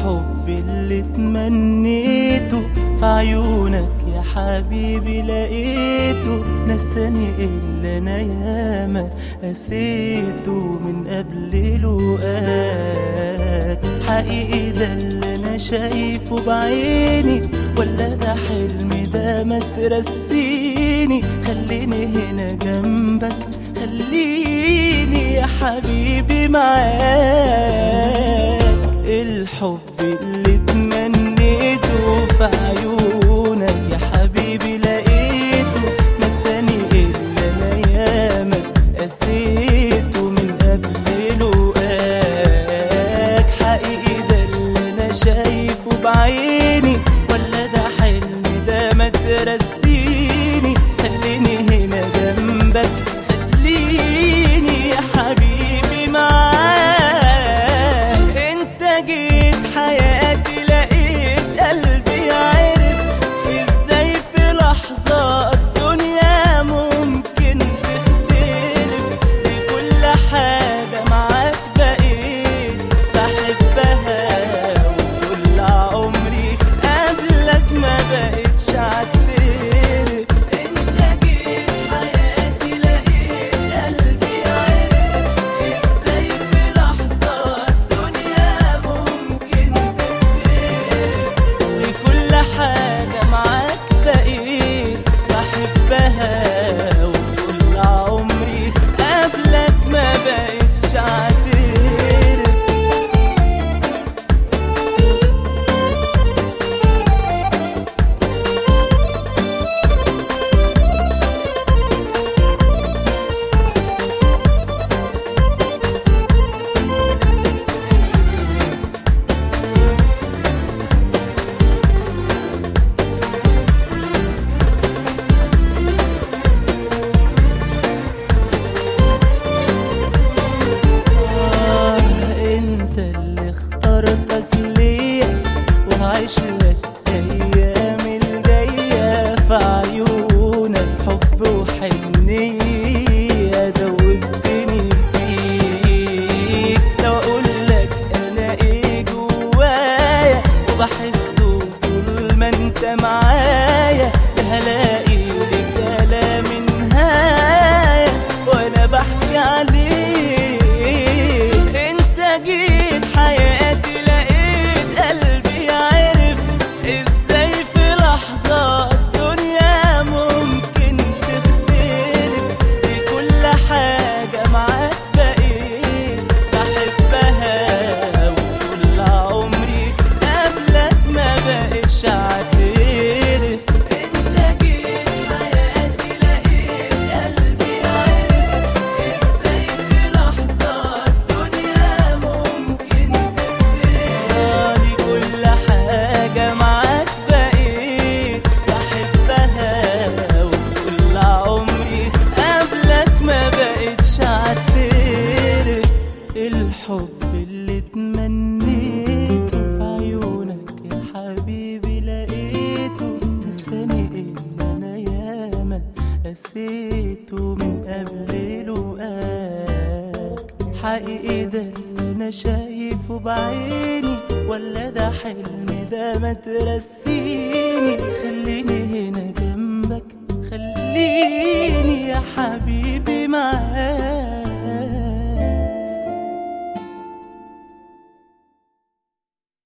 الحب اللي تمنيته في عيونك يا حبيبي لقيته نساني اللي انا ياما قسيته من قبل لقاك حقيقي ده اللي انا شايفه بعيني ولا ده حلم ده ما ترسيني خليني هنا جنبك خليني يا حبيبي معاك الحب اللي تمنيته في عيونك يا حبيبي لقيته نساني اللي انا ياما قسيته من قبل لقاك حقيقي ده اللي انا شايفه بعيني ولا ده حلم ده ما ترسيني خليني هنا جنبك خليني يا حبيبي معاك انت جيت حياتي لقيت قلبي عرف ازاي في لحظة الدنيا ممكن تختلف بكل حاجة معاك بقيت بحبها وكل عمري قبلك ما بقتش عترف انت جيت حياتي لقيت قلبي عرف ازاي في لحظة الدنيا ممكن تختلف وكل حاجة معاك بقيت بحبها وكل عمري قبلك ما بقتش عترف آه، انت اللي اخترتك ليا وهعيش لك ايام الجايه في عيونك حب وحنيه دوبتني فيك لو اقول لك انا ايه جوايا وبحسه طول ما انت معايا هلاقي لكلام نهايه وانا بحكي عليك انت جيت حياتي لقيت قلبي عرف ازاي في لحظة الدنيا ممكن تختلف بكل حاجة معاك بقيت بحبها وكل عمري قبلك ما بقتش عترف انت جيت حياتي لقيت قلبي عرف ازاي في لحظة الدنيا ممكن تختاري كل حاجة معاك بقيت بحبها وكل عمري قبلك ما بقتش عترف الحب اللي تمنيته في عيونك يا حبيبي لقيته نساني اللي انا ياما قسيته من قبل لقاك حقيقي ده اللي انا شايفه بعيني ولا ده حلم ده ما ترسيني خليني هنا جنبك خليني يا حبيبي معاك